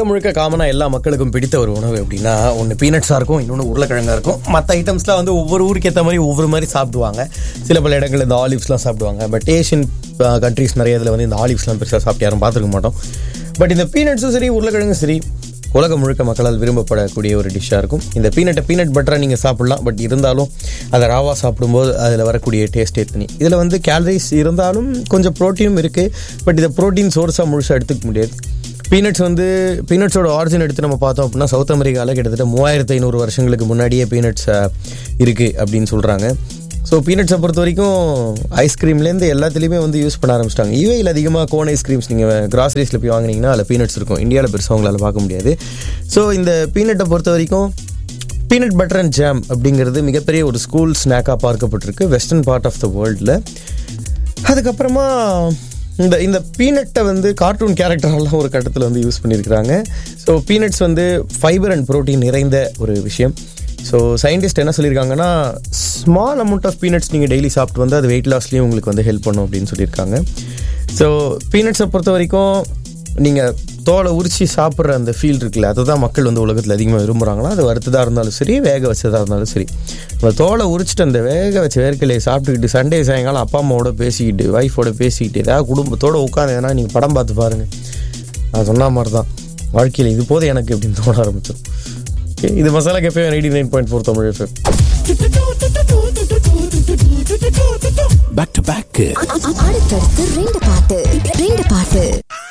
உலகம் முழுக்க காமனாக எல்லா மக்களுக்கும் பிடித்த ஒரு உணவு அப்படின்னா ஒன்று பீனட்ஸாக இருக்கும் இன்னொன்று உருளைக்கிழங்கா இருக்கும் மற்ற ஐட்டம்ஸ்லாம் வந்து ஒவ்வொரு ஊருக்கு ஏற்ற மாதிரி ஒவ்வொரு மாதிரி சாப்பிடுவாங்க சில பல இடங்களில் இந்த ஆலிவ்ஸ்லாம் சாப்பிடுவாங்க பட் ஏஷியன் கண்ட்ரீஸ் நிறைய இதில் வந்து இந்த ஆலிவ்ஸ்லாம் பெருசாக சாப்பிட்டு யாரும் பார்த்துருக்க மாட்டோம் பட் இந்த பீனட்ஸும் சரி உருளைக்கிழங்கும் சரி உலகம் முழுக்க மக்களால் விரும்பப்படக்கூடிய ஒரு டிஷ்ஷாக இருக்கும் இந்த பீனட்டை பீனட் பட்டராக நீங்கள் சாப்பிடலாம் பட் இருந்தாலும் அதை ராவா சாப்பிடும்போது அதில் வரக்கூடிய டேஸ்ட்டே தனி இதில் வந்து கேலரிஸ் இருந்தாலும் கொஞ்சம் ப்ரோட்டீனும் இருக்குது பட் இதை ப்ரோட்டீன் சோர்ஸாக முழுசாக எடுத்துக்க முடியாது பீனட்ஸ் வந்து பீனட்ஸோட ஆரிஜின் எடுத்து நம்ம பார்த்தோம் அப்படின்னா சவுத் அமெரிக்காவில் கிட்டத்தட்ட மூவாயிரத்து ஐநூறு வருஷங்களுக்கு முன்னாடியே பீனட்ஸ் இருக்குது அப்படின்னு சொல்கிறாங்க ஸோ பீனட்ஸை பொறுத்த வரைக்கும் ஐஸ்கிரீம்லேருந்து எல்லாத்துலேயுமே வந்து யூஸ் பண்ண ஆரம்பிச்சிட்டாங்க ஈவையில் அதிகமாக கோன் ஐஸ்கிரீம்ஸ் நீங்கள் கிராசரிஸில் போய் வாங்கினீங்கன்னா அதில் பீனட்ஸ் இருக்கும் இந்தியாவில் பெருசாக உங்களால் பார்க்க முடியாது ஸோ இந்த பீனட்டை பொறுத்த வரைக்கும் பீனட் பட்டர் அண்ட் ஜாம் அப்படிங்கிறது மிகப்பெரிய ஒரு ஸ்கூல் ஸ்நாக்காக பார்க்கப்பட்டிருக்கு வெஸ்டர்ன் பார்ட் ஆஃப் த வேர்ல்டில் அதுக்கப்புறமா இந்த இந்த பீனட்டை வந்து கார்ட்டூன் கேரக்டரெல்லாம் ஒரு கட்டத்தில் வந்து யூஸ் பண்ணியிருக்கிறாங்க ஸோ பீனட்ஸ் வந்து ஃபைபர் அண்ட் ப்ரோட்டீன் நிறைந்த ஒரு விஷயம் ஸோ சயின்டிஸ்ட் என்ன சொல்லியிருக்காங்கன்னா ஸ்மால் அமௌண்ட் ஆஃப் பீனட்ஸ் நீங்கள் டெய்லி சாப்பிட்டு வந்து அது வெயிட் லாஸ்லேயும் உங்களுக்கு வந்து ஹெல்ப் பண்ணும் அப்படின்னு சொல்லியிருக்காங்க ஸோ பீனட்ஸை பொறுத்த வரைக்கும் நீங்கள் தோலை உரிச்சு சாப்பிட்ற அந்த ஃபீல் இருக்குல்ல அதை தான் மக்கள் வந்து உலகத்தில் அதிகமாக விரும்புகிறாங்களா அது வறுத்ததாக இருந்தாலும் சரி வேக வச்சதாக இருந்தாலும் சரி அந்த தோலை உரிச்சிட்டு அந்த வேக வச்ச வேர்க்கலையை சாப்பிட்டுக்கிட்டு சண்டே சாயங்காலம் அப்பா அம்மாவோட பேசிக்கிட்டு ஒய்ஃபோட பேசிக்கிட்டு ஏதாவது குடும்பத்தோடு உட்காந்து நீங்கள் படம் பார்த்து பாருங்கள் நான் சொன்ன மாதிரி தான் வாழ்க்கையில் இது போதும் எனக்கு அப்படின்னு தோண ஆரம்பிச்சோம் ஓகே இது masala cafe eighty nine point four Tamil FM back to back அடுத்தடுத்து ரெண்டு பாட்டு ரெண்டு பாட்டு